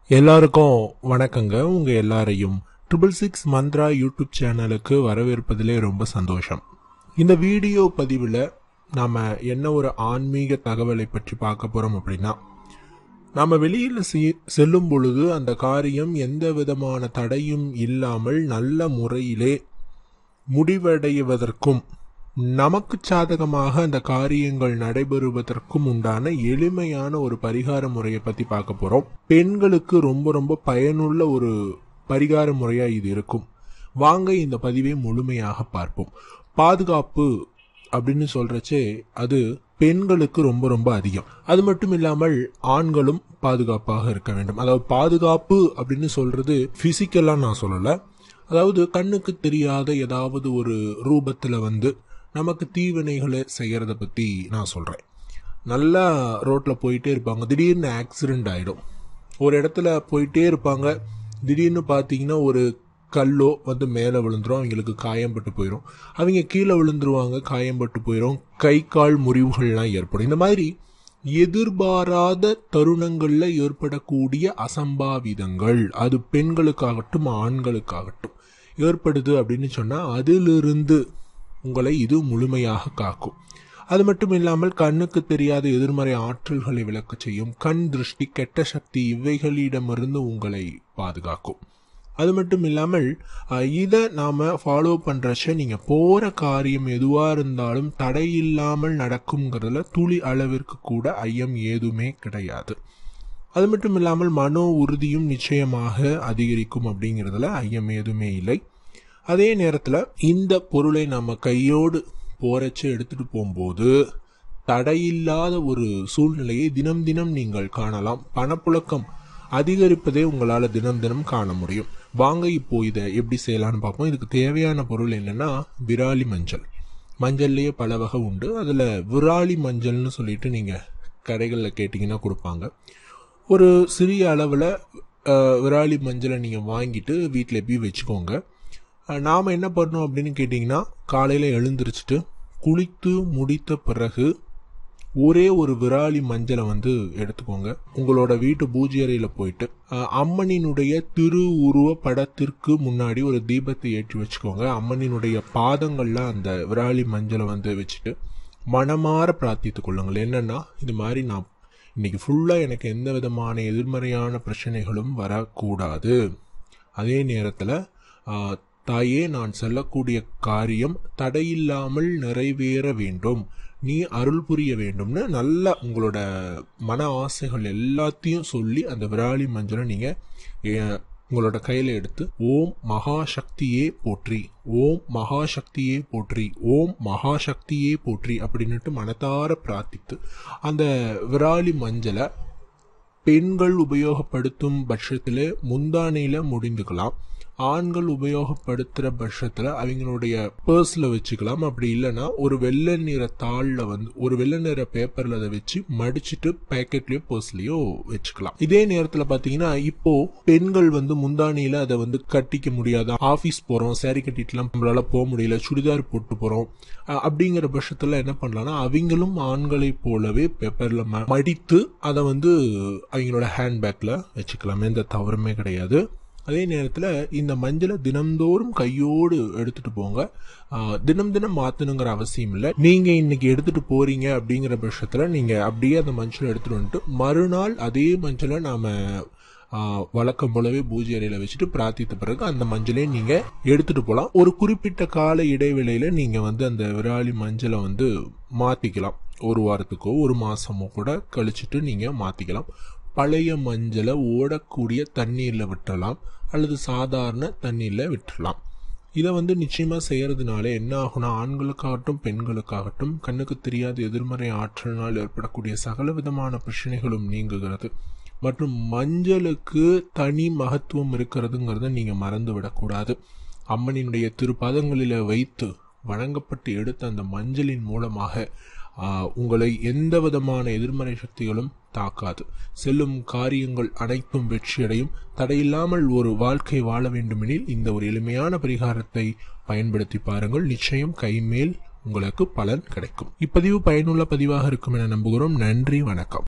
எல்லாருக்கும் வணக்கங்க உங்க எல்லாரையும் ட்ரிபிள் சிக்ஸ் மந்த்ரா யூடியூப் சேனலுக்கு வரவேற்பதிலே ரொம்ப சந்தோஷம் இந்த வீடியோ பதிவில் நாம என்ன ஒரு ஆன்மீக தகவலை பற்றி பார்க்க போறோம் அப்படின்னா நாம வெளியில் செ- செல்லும் பொழுது அந்த காரியம் எந்த விதமான தடையும் இல்லாமல் நல்ல முறையிலே முடிவடைவதற்கும் நமக்கு சாதகமாக அந்த காரியங்கள் நடைபெறுவதற்கும் உண்டான எளிமையான ஒரு பரிகார முறையை பத்தி பார்க்க போறோம் பெண்களுக்கு ரொம்ப ரொம்ப பயனுள்ள ஒரு பரிகார முறையா இது இருக்கும் வாங்க இந்த பதிவை முழுமையாக பார்ப்போம் பாதுகாப்பு அப்படின்னு சொல்றச்சே அது பெண்களுக்கு ரொம்ப ரொம்ப அதிகம் அது மட்டும் இல்லாமல் ஆண்களும் பாதுகாப்பாக இருக்க வேண்டும் அதாவது பாதுகாப்பு அப்படின்னு சொல்றது பிசிக்கலா நான் சொல்லல அதாவது கண்ணுக்கு தெரியாத ஏதாவது ஒரு ரூபத்துல வந்து நமக்கு தீவினைகளை செய்யறத பத்தி நான் சொல்றேன் நல்லா ரோட்ல போயிட்டே இருப்பாங்க திடீர்னு ஆக்சிடென்ட் ஆயிடும் ஒரு இடத்துல போயிட்டே இருப்பாங்க திடீர்னு பார்த்தீங்கன்னா ஒரு கல்லோ வந்து மேலே விழுந்துரும் அவங்களுக்கு காயம்பட்டு போயிடும் அவங்க கீழே விழுந்துருவாங்க காயம்பட்டு போயிடும் கை கால் முறிவுகள்லாம் ஏற்படும் இந்த மாதிரி எதிர்பாராத தருணங்கள்ல ஏற்படக்கூடிய அசம்பாவிதங்கள் அது பெண்களுக்காகட்டும் ஆண்களுக்காகட்டும் ஏற்படுது அப்படின்னு சொன்னா அதிலிருந்து உங்களை இது முழுமையாக காக்கும் அது மட்டும் இல்லாமல் கண்ணுக்கு தெரியாத எதிர்மறை ஆற்றல்களை விளக்கச் செய்யும் கண் திருஷ்டி கெட்ட சக்தி இவைகளிடமிருந்து உங்களை பாதுகாக்கும் அது மட்டும் இல்லாமல் அஹ், இதை நாம ஃபாலோ பண்றச்ச நீங்க போற காரியம் எதுவா இருந்தாலும் தடை இல்லாமல் நடக்குங்கிறதுல துளி அளவிற்கு கூட ஐயம் ஏதுமே கிடையாது அது மட்டும் இல்லாமல் மனோ உறுதியும் நிச்சயமாக அதிகரிக்கும் அப்படிங்கிறதுல ஐயம் ஏதுமே இல்லை அதே நேரத்தில் இந்த பொருளை நம்ம கையோடு போறச்சு எடுத்துட்டு போகும்போது தடையில்லாத ஒரு சூழ்நிலையை தினம் தினம் நீங்கள் காணலாம் பணப்புழக்கம் அதிகரிப்பதை உங்களால் தினம் தினம் காண முடியும் வாங்க இப்போ இதை எப்படி செய்யலாம்னு பார்ப்போம் இதுக்கு தேவையான பொருள் என்னன்னா விராலி மஞ்சள் மஞ்சள்லேயே பல வகை உண்டு அதில் விராலி மஞ்சள்னு சொல்லிட்டு நீங்கள் கடைகளில் கேட்டிங்கன்னா கொடுப்பாங்க ஒரு சிறிய அளவில் விராலி மஞ்சளை நீங்கள் வாங்கிட்டு வீட்டில் எப்படி வச்சுக்கோங்க அஹ், நாம என்ன பண்ணோம் அப்படின்னு கேட்டிங்கன்னா காலையில் எழுந்திரிச்சிட்டு குளித்து முடித்த பிறகு ஒரே ஒரு விராலி மஞ்சளை வந்து எடுத்துக்கோங்க உங்களோட வீட்டு பூஜை அறையில போயிட்டு அஹ், அம்மனினுடைய திரு உருவ படத்திற்கு முன்னாடி ஒரு தீபத்தை ஏற்றி வச்சுக்கோங்க அம்மனினுடைய பாதங்கள்ல அந்த விராலி மஞ்சளை வந்து வச்சுட்டு மனமாற பிரார்த்தித்துக் கொள்ளுங்கள் என்னன்னா இது மாதிரி நான் இன்னைக்கு ஃபுல்லா எனக்கு எந்த விதமான எதிர்மறையான பிரச்சனைகளும் வரக்கூடாது அதே நேரத்தில் தாயே நான் செல்லக்கூடிய காரியம் தடையில்லாமல் நிறைவேற வேண்டும் நீ அருள் புரிய வேண்டும்னு நல்ல உங்களோட மன ஆசைகள் எல்லாத்தையும் சொல்லி அந்த விராலி மஞ்சளை நீங்க அஹ், உங்களோட கையில எடுத்து ஓம் மகாசக்தியே போற்றி ஓம் மகாசக்தியே போற்றி ஓம் மகாசக்தியே போற்றி அப்படின்னுட்டு மனதார பிரார்த்தித்து அந்த விராலி மஞ்சளை பெண்கள் உபயோகப்படுத்தும் பட்சத்தில் முந்தானையில முடிந்துக்கலாம் ஆண்கள் உபயோகப்படுத்துற பட்சத்தில் அவங்களுடைய பர்ஸ்ல வச்சுக்கலாம் அப்படி இல்லைன்னா ஒரு வெள்ளை நிற தாளில் வந்து ஒரு வெள்ளை நிற பேப்பர்ல அதை வச்சு மடிச்சிட்டு பேக்கெட்லயோ பர்ஸ்லயோ வச்சுக்கலாம் இதே நேரத்தில் பார்த்தீங்கன்னா இப்போ பெண்கள் வந்து முந்தானியில அதை வந்து கட்டிக்க முடியாது ஆஃபீஸ் போறோம் சேரீ கட்டிட்டுலாம் நம்மளால போக முடியல சுடிதார் போட்டு போறோம் அஹ் அப்படிங்கிற பட்சத்தில் என்ன பண்ணலாம்னா அவங்களும் ஆண்களைப் போலவே பேப்பர்ல ம- மடித்து அதை வந்து அவங்களோட ஹேண்ட்பேக்ல வச்சுக்கலாம் எந்த தவறுமே கிடையாது அதே நேரத்தில் இந்த மஞ்சளை தினம்தோறும் கையோடு எடுத்துட்டு போங்க ஆஹ் தினம் தினம் மாற்றணுங்கிற அவசியம் இல்லை நீங்க இன்னைக்கு எடுத்துட்டு போறீங்க அப்படிங்கிற பட்சத்தில் நீங்க அப்படியே அந்த மஞ்சளை எடுத்துட்டு வந்துட்டு மறுநாள் அதே மஞ்சளை நாம ஆஹ் வழக்கம் போலவே பூஜை அறையில வச்சுட்டு பிரார்த்தித்த பிறகு அந்த மஞ்சளை நீங்க எடுத்துட்டு போலாம் ஒரு குறிப்பிட்ட கால இடைவேளையில நீங்க வந்து அந்த விராலி மஞ்சளை வந்து மாத்திக்கலாம் ஒரு வாரத்துக்கோ ஒரு மாசமோ கூட கழிச்சிட்டு நீங்க மாத்திக்கலாம் பழைய மஞ்சளை ஓடக்கூடிய தண்ணீர்ல விட்டுறலாம் அல்லது சாதாரண தண்ணீர்ல விட்டுறலாம் இதை வந்து நிச்சயமா செய்யறதுனால என்ன ஆகும்னா ஆண்களுக்காகட்டும் பெண்களுக்காகட்டும் கண்ணுக்கு தெரியாத எதிர்மறை ஆற்றலினால் ஏற்படக்கூடிய சகல விதமான பிரச்சனைகளும் நீங்குகிறது மற்றும் மஞ்சளுக்கு தனி மகத்துவம் இருக்கிறதுங்கிறத நீங்க மறந்து விடக்கூடாது அம்மனினுடைய திருப்பாதங்களில வைத்து வணங்கப்பட்டு எடுத்த அந்த மஞ்சளின் மூலமாக ஆஹ், உங்களை எந்த விதமான எதிர்மறை சக்திகளும் தாக்காது செல்லும் காரியங்கள் அனைத்தும் வெற்றியடையும் தடையில்லாமல் ஒரு வாழ்க்கை வாழ வேண்டுமெனில் இந்த ஒரு எளிமையான பரிகாரத்தை பயன்படுத்தி பாருங்கள் நிச்சயம் கைமேல் உங்களுக்கு பலன் கிடைக்கும் இப்பதிவு பயனுள்ள பதிவாக இருக்கும் என நம்புகிறோம் நன்றி வணக்கம்